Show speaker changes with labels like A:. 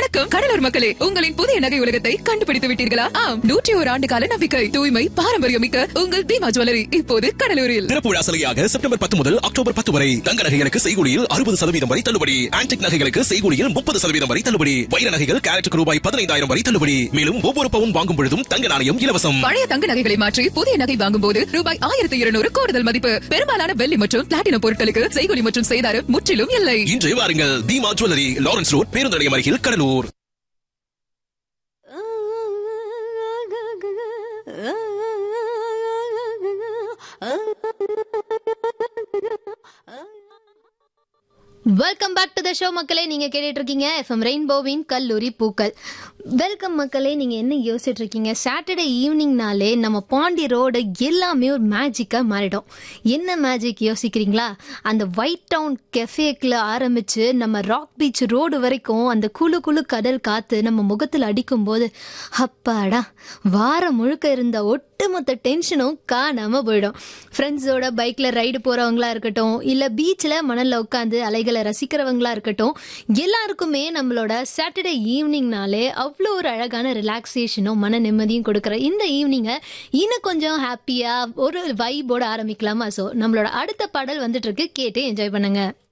A: வணக்கம் கடலூர் மக்களே உங்களின் புதிய நகை உலகத்தை கண்டுபிடித்து விட்டீர்களா ஆம் நூற்றி ஒரு ஆண்டு கால நம்பிக்கை தூய்மை பாரம்பரியம் மிக்க உங்கள் பீமா ஜுவல்லரி இப்போது கடலூரில்
B: திறப்பு விழா சலுகையாக செப்டம்பர் பத்து முதல் அக்டோபர் பத்து வரை தங்க நகைகளுக்கு செய்கூலியில் அறுபது சதவீதம் வரை தள்ளுபடி ஆன்டிக் நகைகளுக்கு செய்கூலியில் முப்பது சதவீதம் வரை தள்ளுபடி வைர நகைகள் கேரட்டுக்கு ரூபாய் பதினைந்தாயிரம் வரை தள்ளுபடி மேலும் ஒவ்வொரு பவுன் வாங்கும் பொழுதும் தங்க நாணயம் இலவசம்
A: பழைய தங்க நகைகளை மாற்றி புதிய நகை வாங்கும் போது ரூபாய் ஆயிரத்தி இருநூறு கூடுதல் மதிப்பு பெரும்பாலான வெள்ளி மற்றும் பிளாட்டினம் பொருட்களுக்கு செய்கூலி மற்றும் செய்தாரம் முற்றிலும் இல்லை
B: இன்று வாருங்கள் தீமா ஜுவல்லரி லாரன்ஸ் ரோட் பேருந்து நிலையம் அருகில் Cuddalore
C: welcome back to the show மக்களே நீங்க கேட்டுட்டு இருக்கீங்க எஃப்எம் ரெயின்போவின் கல்லூரி பூக்கள் வெல்கம் மக்களே நீங்க என்ன யோசிச்சுட்டு இருக்கீங்க சாட்டர்டே ஈவினிங்னாலே நம்ம பாண்டி ரோடு எல்லாமே ஒரு மேஜிக்கா மாறிடும் என்ன மேஜிக் யோசிக்கிறீங்களா அந்த ஒயிட் டவுன் கெஃபேக்கில் ஆரம்பிச்சு நம்ம ராக் பீச் ரோடு வரைக்கும் அந்த குழு குழு கடல் காத்து நம்ம முகத்தில் அடிக்கும் போது அப்பாடா வாரம் முழுக்க இருந்த ஒட்டுமொத்த டென்ஷனும் காணாம போயிடும் ஃப்ரெண்ட்ஸோட பைக்ல ரைடு போறவங்களா இருக்கட்டும் இல்ல பீச்ல மணல்ல உட்காந்து அலைகளை ரசிக்கிறவங்களா இருக்கட்டும் எல்லாருக்குமே நம்மளோட சாட்டர்டே ஈவினிங்னாலே அவ்வளோ ஒரு அழகான ரிலாக்ஸேஷனும் மன நிம்மதியும் கொடுக்குற இந்த ஈவினிங்கை இன்னும் கொஞ்சம் ஹாப்பியா ஒரு வைபோட ஆரம்பிக்கலாமா ஸோ நம்மளோட அடுத்த பாடல் வந்துட்டு இருக்கு கேட்டு என்ஜாய் பண்ணுங்க